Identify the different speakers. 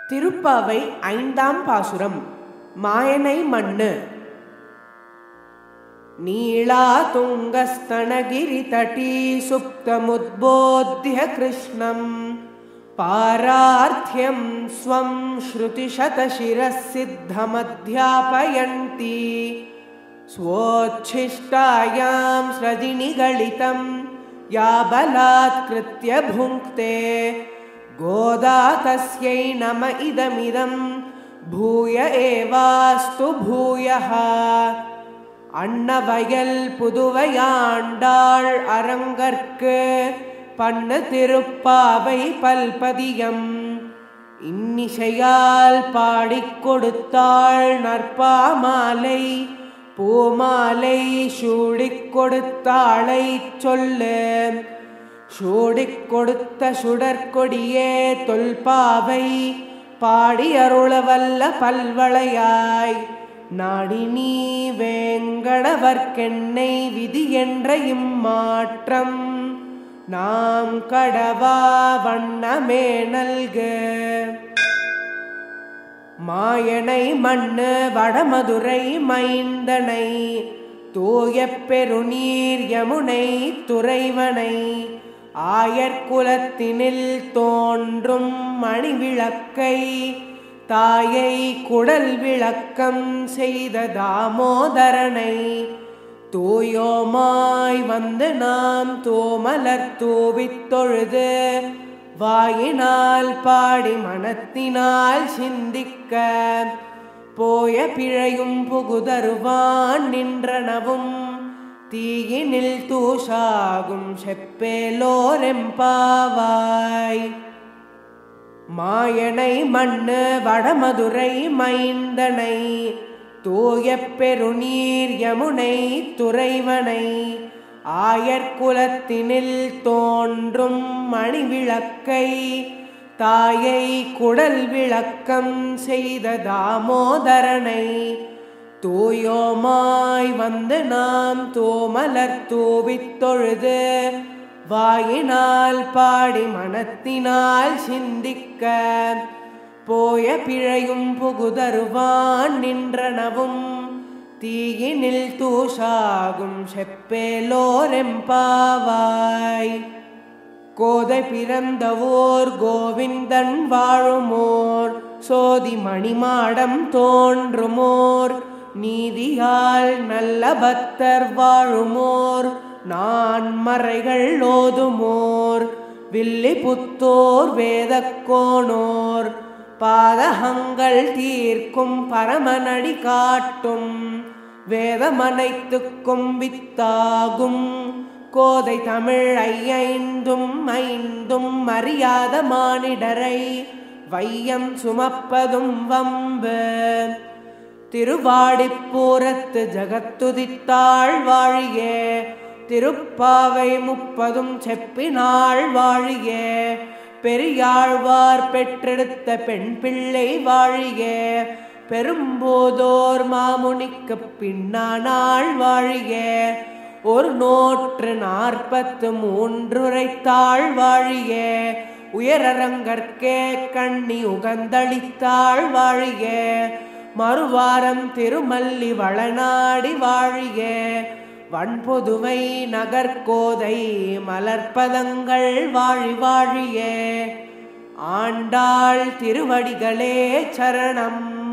Speaker 1: திருப்பாவை ஐந்தாம் பாசுரம் மாயனை மண்ணு நீளா துங்கஸ்தனகிரி தட்டி சுப்தமுத்போத்ய கிருஷ்ணம் பாரார்த்தியம் ஸ்வம் ஸ்ருதிசதசிரः சித்தமத்யாபயந்தி स्वोच्छिष्टायां स्रजिनिगलितं या बलात्कृत्य भुङ्क्ते गोदा तस्यै नम इदमिदं भूय एवास्तु भूयः அன்னவயல் புதுவையாண்டாள் அரங்கற்கு பண்ணு திருப்பாவை பல்பதியம் இன்னிசையால் பாடிக் கொடுத்தாள் நற்பாமாலை பூமாலை சூடிக் கொடுத்தாளை சொல்லு சூடிக் கொடுத்த சுடற்கொடியே தொல்பாவை பாடி அருளவல்ல பல்வளையாய் நாடி நீ வேங்கடவர்க்கெண்ணை விதி என்ற இம்மாற்றம் நாம் கடவா வண்ணமே நல்கு மாயனை மண்ணு வடமதுரை மைந்தனை தூய பெருநீர் யமுனை துறைவனை ஆயர்குலத்தினில் தோன்றும் மணிவிளக்கை தாயை குடல் விளக்கம் செய்த தாமோதரனை தூயோமாய் வந்து நாம் தூமலர் தூவித் தொழுது வாயினால் பாடி மனத்தினால் சிந்திக்க போய பிழையும் புகுதருவான் நின்றனவும் தீயினில் தூஷாகும் செப்பேலோரெம்பாவாய் மாயனை மண்ணு வடமதுரை மைந்தனை தூய பெருநீர் யமுனை துறைவனை ஆயர்குலத்தினில் தோன்றும் மணிவிளக்கை தாயை குடல் விளக்கம் செய்த தாமோதரனை தூயோமாய் வந்து நாம் தூமலர் தூவித் தொழுது வாயினால் பாடி மனத்தினால் சிந்திக்க போய பிழையும் புகுதருவான் நின்றனவும் தீயினில் தூஷாகும் செப்பேலோரெம்பாவாய் கோதை பிறந்தவோர் கோவிந்தன் வாழுமோர் சோதி மணிமாடம் தோன்றுமோர் நீதியால் நல்ல பக்தர் வாழுமோர் நான் மறைகள் ஓதுமோர் வில்லி புத்தோர் வேதக்கோணோர் பாதகங்கள் தீர்க்கும் பரமனடி காட்டும் வேதமனைத்துக்கும் வித்தாகும் கோதை தமிழ் ஐயைந்தும் ஐந்தும் அறியாத மானிடரை வையம் சுமப்பதும் வம்பு திருவாடிப்பூரத்து ஜகத்துதித்தாள் வாழியே திருப்பாவை முப்பதும் செப்பினாள் வாழியே பெரியாழ்வார் பெற்றெடுத்த பெண் பிள்ளை வாழியே பெரும்போதோர் மாமுனிக்கு பின்னானாள் வாழியே ஒரு நூற்று நாற்பத்து மூன்றுரைத்தாள் வாழியே உயரரங்கற்கே கண்ணி உகந்தளித்தாள் வாழியே மறுவாரம் திருமல்லி வளநாடி வாழியே வன்பொதுவை நகர்கோதை மலர்ப்பதங்கள் வாழி வாழியே ஆண்டாள் திருவடிகளே சரணம்